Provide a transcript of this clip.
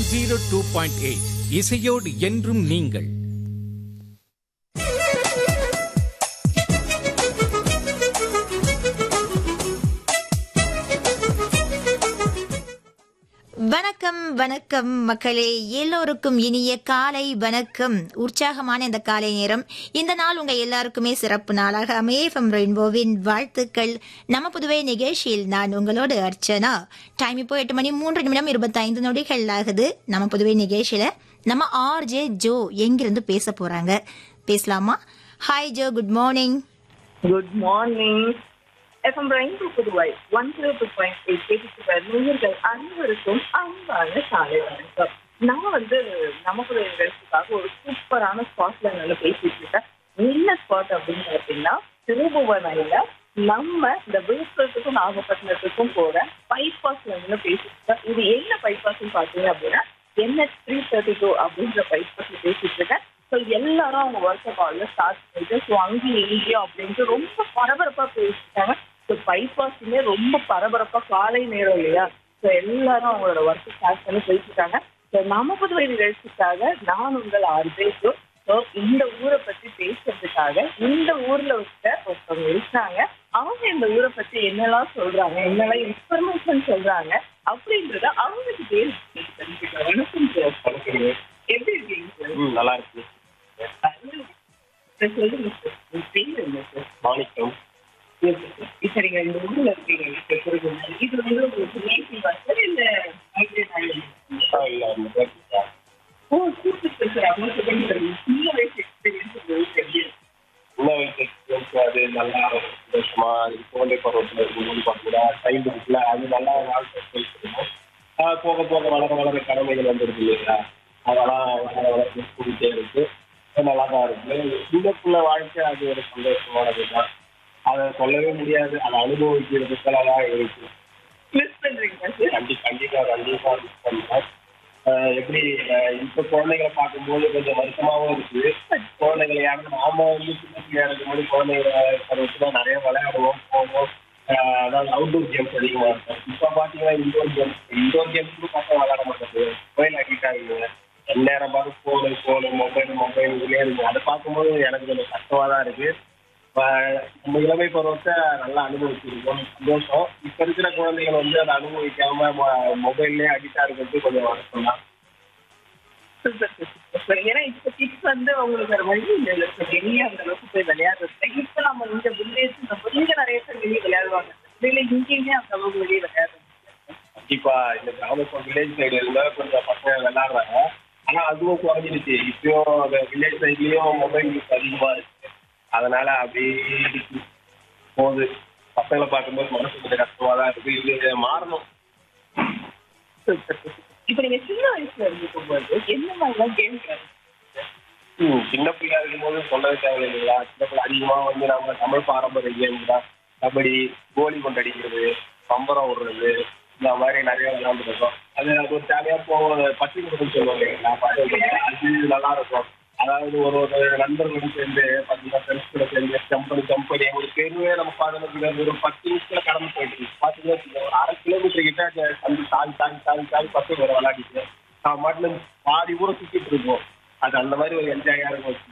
Zero two point eight இசையோடு என்றும் நீங்கள் வணக்கம் வணக்கம் மக்களே எல்லோருக்கும் இனிய காலை வணக்கம் உற்சாகமான இந்த காலை நேரம் இந்த நாள் உங்க எல்லாருக்குமே சிறப்பு நாளாக அமேஃபம் ரெயின்போவின் வாழ்த்துக்கள் நம்ம புதுவை நிகழ்ச்சியில் நான் உங்களோடு அர்ச்சனா டைம் இப்போ எட்டு மணி மூன்று நிமிடம் இருபத்தைந்து நொடிகள் ஆகுது நம்ம புதுவை நிகழ்ச்சியில நம்ம ஆர்ஜே ஜோ எங்கிருந்து பேச போறாங்க பேசலாமா hi Jo good morning good morning FM rainbow Puduvai one zero two point eight கேட்டுக்கிற நேயர்கள் அனைவருக்கும் அன்பான சாலை வணக்கம் நான் வந்து நமக்குள்ள நிகழ்ச்சிக்காக ஒரு சூப்பரான ஸ்பாட்ல நல்லா பேசிட்டு இருக்கேன் என்ன ஸ்பாட் அப்படின்னு பார்த்தீங்கன்னா திருபுவனையில நம்ம இந்த விழுப்புரத்துக்கும் நாகப்பட்டினத்துக்கும் போற பைபாஸ்ல இருந்து பேசிட்டு இருக்கேன் இது என்ன பைபாஸ்ன்னு பார்த்தீங்க அப்படின்னா என்எச் த்ரீ தேர்ட்டி டூ அப்படின்ற பைபாஸ்ல பேசிட்டு இருக்கேன் ஸோ எல்லாரும் அவங்க ஒர்க்கை காலில் ஸ்டார்ட் பண்ணிட்டு ஸோ அங்கேயும் இங்கேயும் அப்படின்ட்டு ரொம்ப பரபரப்பாக பேசிட்டாங்க ஸோ பைபாஸுமே ரொம்ப பரபரப்பாக காலை நேரம் இல்லையா ஸோ எல்லாரும் அவங்களோட ஒர்க்கை ஸ்டார்ட் பண்ணி போயிட்டுருக்காங்க ஸோ நம்ம புதுவை நிகழ்ச்சிக்காக நான் உங்கள் ஆர்ஜேக்கு ஸோ இந்த ஊரை பற்றி பேசுறதுக்காக இந்த ஊர்ல வச்ச ஒருத்தவங்க இருக்காங்க அவங்க இந்த ஊரை பத்தி என்னெல்லாம் சொல்றாங்க என்னெல்லாம் இன்ஃபர்மேஷன் சொல்றாங்க அப்படின்றத அவங்க கிட்டே தெரிஞ்சுக்கலாம் வணக்கம் சார் வணக்கங்க. எப்படி இருக்கீங்க சார் ம், நல்லா இருக்கு சார், சொல்லுங்க சார் உங்க பேர் என்ன சார் மாணிக்கம் இப்ப நீங்க இந்த ஊர்ல இருக்கீங்க இப்ப சொல்லுங்க. இது வந்து உங்களுக்கு நேட்டிவா சார் இல்ல migrate ஆகிருக்கீங்களா? ஆ, இல்ல அந்த பேருக்கு தான். ஓ சூப்பர் சார் சார் அவங்க சொல்லுங்க சார் உங்க சின்ன வயசு எக்ஸ்பீரியன்ஸ் உங்களுக்கு எப்படி இருக்கு? சின்ன வயசு experience அது நல்லா சந்தோஷமா அது குழந்தை பருவத்தில் இருக்கும்போது பார்த்தீங்கன்னா சைல்டு இருக்குல்ல அது நல்லா நாள் எக்ஸ்பீரியன்ஸ் இருக்கும் ஆ, போக போக வளர வளர கடமைகள் வந்துருக்கு இல்லைங்களா அதெல்லாம் வளர வளர கூட்டிகிட்டே இருக்கு அது நல்லா தான் இருக்கு சின்னக்குள்ள வாழ்க்கை அது ஒரு சந்தோஷமானது தான் அதை சொல்லவே முடியாது அதை அனுபவிக்கிறதுக்கு தான் இருக்கு மிஸ் பண்றீங்களா சார் கண்டி கண்டிப்பா கண்டிப்பா மிஸ் பண்றேன் ஆஹ் எப்படி ஆஹ் இப்ப குழந்தைகளை பார்க்கும்போது கொஞ்சம் வருத்தமாவும் இருக்கு குழந்தைகளை யாரும் நாம வந்து சின்ன பிள்ளையா இருக்கும்போது குழந்தைகளை பருவத்துல நிறைய விளையாடுவோம் போவோம் ஆஹ் அதாவது அவுட்டோர் கேம்ஸ் அதிகமா இருக்கும் இப்ப பாத்தீங்கன்னா இண்டோர் கேம்ஸ் இண்டோர் கேம்ஸ் கூட பசங்க விளையாட மாட்டாங்க மொபைல் ஆக்கிட்டாங்க எந்நேரம் பார்த்து போனு போனு மொபைல் மொபைல் இதுலயே இருக்கு அதை பார்க்கும்போது எனக்கு கொஞ்சம் கஷ்டமா தான் இருக்கு ஆஹ் நம்ம இளமை பருவத்தை நல்லா அனுபவிச்சிருக்கோம் சந்தோஷம் இப்ப இருக்கிற குழந்தைகள் வந்து அதை அனுபவிக்காம மொபைல்லே அடிக்டா இருக்கிறது கொஞ்சம் வருத்தம் தான் சூப்பர் சார், சூப்பர் சார். ஏன்னா இப்ப கிட்ஸ் வந்து அவங்களுக்கு வேற வழி இல்லை சார் வெளியே அந்த அளவுக்கு போய் விளையாடுறது இப்ப நம்ம இந்த வில்லேஜ் நம்ம இங்க நிறைய பேர் வெளியே விளையாடுவாங்க வெளியில இங்கேயுமே அந்த அளவுக்கு வெளியே விளையாடுறாங்க கண்டிப்பா இந்த கிராமப்புற வில்லேஜ் சைடு இருந்தா கொஞ்சம் பசங்க விளையாடுறாங்க ஆனா அதுவும் குறைஞ்சிடுச்சு இப்பயும் அந்த வில்லேஜ் சைட்லயும் மொபைல் யூஸ் அதிகமா இருக்கு அதனால அப்படியே போகுது பசங்களை பார்க்கும்போது மனசு கொஞ்சம் கஷ்டமா தான் இருக்கு இது மாறணும் சூப்பர் சார். இப்ப நீங்க சின்ன வயசுல இருந்து போகும்போது என்ன மாதிரிலாம் கேம் ம், சின்ன பிள்ளையா இருக்கும்போது சொல்லவே தேவையில்லைங்களா சின்ன பிள்ளை அதிகமா வந்து நம்ம தமிழ் பாரம்பரிய கேம் தான் கபடி கோலி கொண்டு அடிக்கிறது பம்பரம் விடுறது இந்த மாதிரி நிறைய விளையாண்டுருக்கோம் அது அது ஒரு ஜாலியா போவோம் பச்சை குடும்பம் சொல்லுவாங்க இல்லைங்களா? பச்சை குடும்பம். அது நல்லா இருக்கும் அதாவது ஒரு ஒரு நண்பர்களும் சேர்ந்து பார்த்தீங்கன்னா ஃப்ரெண்ட்ஸ் கூட சேர்ந்து ஜம்ப் பண்ணி ஜம்ப் பண்ணி ஒரு தெருவே நம்ம பதினஞ்சு ஒரு பத்து நிமிஷத்துல கடந்து போயிட்டு இருக்கு. பார்த்தீங்கன்னா வச்சுக்கோங்க, ஒரு அரை கிலோமீட்டர் கிட்ட அந்த தம்பி தாவி தாவி தாவி தாவி பசங்க விளையாடிட்டு நான் மாட்டில் பாதி ஊரை சுத்திட்டு இருக்கோம் அது அந்த மாதிரி ஒரு என்ஜாயா இருக்கும்